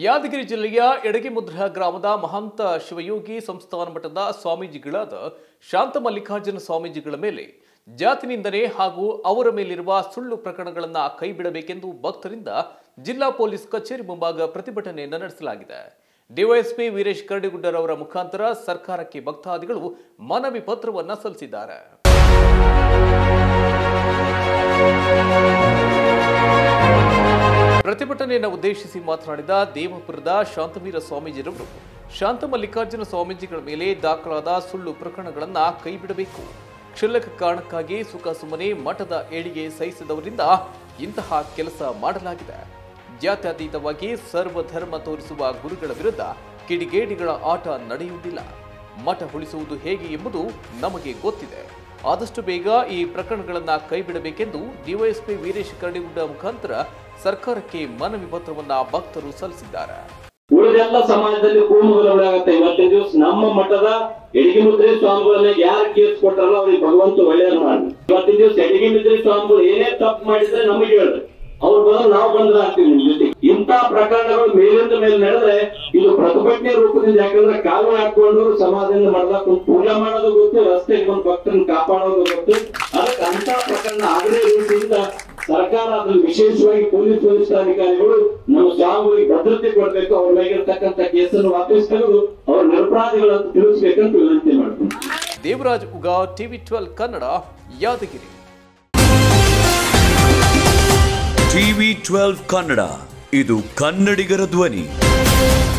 ಯಾದಗಿರಿ ಜಿಲ್ಲೆಯ ಎಡಗಿಮುದ್ರ ಗ್ರಾಮದ ಮಹಂತ ಶಿವಯೋಗಿ ಸಂಸ್ಥಾನ ಮಠದ ಸ್ವಾಮೀಜಿಗಳಾದ ಶಾಂತ ಮಲ್ಲಿಕಾರ್ಜುನ ಸ್ವಾಮೀಜಿಗಳ ಮೇಲೆ ಜಾತಿ ನಿಂದನೆ ಹಾಗೂ ಅವರ ಮೇಲಿರುವ ಸುಳ್ಳು ಪ್ರಕರಣಗಳನ್ನು ಕೈಬಿಡಬೇಕೆಂದು ಭಕ್ತರಿಂದ ಜಿಲ್ಲಾ ಪೊಲೀಸ್ ಕಚೇರಿ ಮುಂಭಾಗ ಪ್ರತಿಭಟನೆಯನ್ನು ನಡೆಸಲಾಗಿದೆ ಡಿವೈಎಸ್ಪಿ ವೀರೇಶ್ ಕರಡಿಗುಡ್ಡರ್ ಅವರ ಮುಖಾಂತರ ಸರ್ಕಾರಕ್ಕೆ ಭಕ್ತಾದಿಗಳು ಮನವಿ ಪತ್ರವನ್ನ ಸಲ್ಲಿಸಿದ್ದಾರೆ ಪ್ರತಿಭಟನೆಯನ್ನು ಉದ್ದೇಶಿಸಿ ಮಾತನಾಡಿದ ದೇವಪುರದ ಶಾಂತವೀರ ಸ್ವಾಮೀಜಿರವರು ಶಾಂತ ಮಲ್ಲಿಕಾರ್ಜುನ ಸ್ವಾಮೀಜಿಗಳ ಮೇಲೆ ದಾಖಲಾದ ಸುಳ್ಳು ಪ್ರಕರಣಗಳನ್ನ ಕೈಬಿಡಬೇಕು ಕ್ಷುಲ್ಲಕ ಕಾರಣಕ್ಕಾಗಿ ಸುಖ ಸುಮ್ಮನೆ ಮಠದ ಏಳಿಗೆ ಸಹಿಸಿದವರಿಂದ ಇಂತಹ ಕೆಲಸ ಮಾಡಲಾಗಿದೆ ಜಾತ್ಯತೀತವಾಗಿ ಸರ್ವಧರ್ಮ ತೋರಿಸುವ ಗುರುಗಳ ವಿರುದ್ಧ ಕಿಡಿಗೇಡಿಗಳ ಆಟ ನಡೆಯುವುದಿಲ್ಲ ಮಠ ಉಳಿಸುವುದು ಹೇಗೆ ಎಂಬುದು ನಮಗೆ ಗೊತ್ತಿದೆ ಆದಷ್ಟು ಬೇಗ ಈ ಪ್ರಕರಣಗಳನ್ನ ಕೈಬಿಡಬೇಕೆಂದು ಡಿವೈಎಸ್ಪಿ ವೀರೇಶ್ ಕರಡಿಗುಡ್ಡ ಮುಖಾಂತರ ಸರ್ಕಾರಕ್ಕೆ ಮನವಿ ಪತ್ರವನ್ನ ಭಕ್ತರು ಸಲ್ಲಿಸಿದ್ದಾರೆ ಉಳಿದೆಲ್ಲ ಸಮಾಜದಲ್ಲಿ ಕೂಮುಗಲಭೆ ಆಗತ್ತೆ ಇವತ್ತಿನ ದಿವಸ ನಮ್ಮ ಮಠದ ಎಡಗಿಮುದ್ರಿ ಸ್ವಾಮಿಗಳನ್ನ ಯಾರು ಕೇಸ್ ಕೊಟ್ಟಾರಲ್ಲ ಅವ್ರಿಗೆ ಭಗವಂತ ಒಳ್ಳೆಯದು ಮಾಡಿ ಇವತ್ತಿನ ದಿವಸ ಎಡಗಿಮುದ್ರಿ ಸ್ವಾಮಿಗಳು ಏನೇ ತಪ್ಪು ಮಾಡಿದ್ರೆ ನಮಗೆ ಹೇಳ್ರಿ ಅವ್ರು ಬಂದ್ರೆ ನಾವು ಬಂದ್ರೆ ಆಗ್ತೀವಿ ನಿಮ್ ಜೊತೆ ಇಂಥ ಪ್ರಕರಣಗಳು ಮೇಲಿಂದ ಮೇಲೆ ನಡೆದ್ರೆ ಇದು ಪ್ರತಿಭಟನೆ ರೂಪದಿಂದ ಯಾಕಂದ್ರೆ ಕಾಲುವೆ ಹಾಕೊಂಡು ಸಮಾಜದಿಂದ ಮಾಡ್ದಾಗ ಕುಂತ್ ಪೂಜೆ ಮಾಡೋದು ಗೊತ್ತು ರಸ್ತೆಗೆ ಬಂದು ಭಕ್ತರನ್ನ ಕಾಪಾಡೋದು ಗೊತ್ತು ಅದಕ್ಕೆ ಅಂತ ಪ್ರಕರಣ ಆಗದೇ ರೀತಿಯಿಂದ ಸರ್ಕಾರ ಅದ್ರಲ್ಲಿ ವಿಶೇಷವಾಗಿ ಪೊಲೀಸ್ ವರಿಷ್ಠಾಧಿಕಾರಿಗಳು ನಮ್ಮ ಸ್ವಾಮಿಗಳಿಗೆ ಭದ್ರತೆ ಕೊಡಬೇಕು ಅವ್ರ ಮೇಲಿರ್ತಕ್ಕಂಥ ಕೇಸನ್ನು ವಾಪಸ್ ತೆಗೆದು ಅವ್ರ ನಿರಪರಾಧಿಗಳಂತ ತಿಳಿಸ್ಬೇಕಂತ ವಿನಂತಿ ಮಾಡ್ತೀನಿ Devaraj Uga TV twelve Kannada Yadgiri TV twelve Kannada ಇದು ಕನ್ನಡಿಗರ ಧ್ವನಿ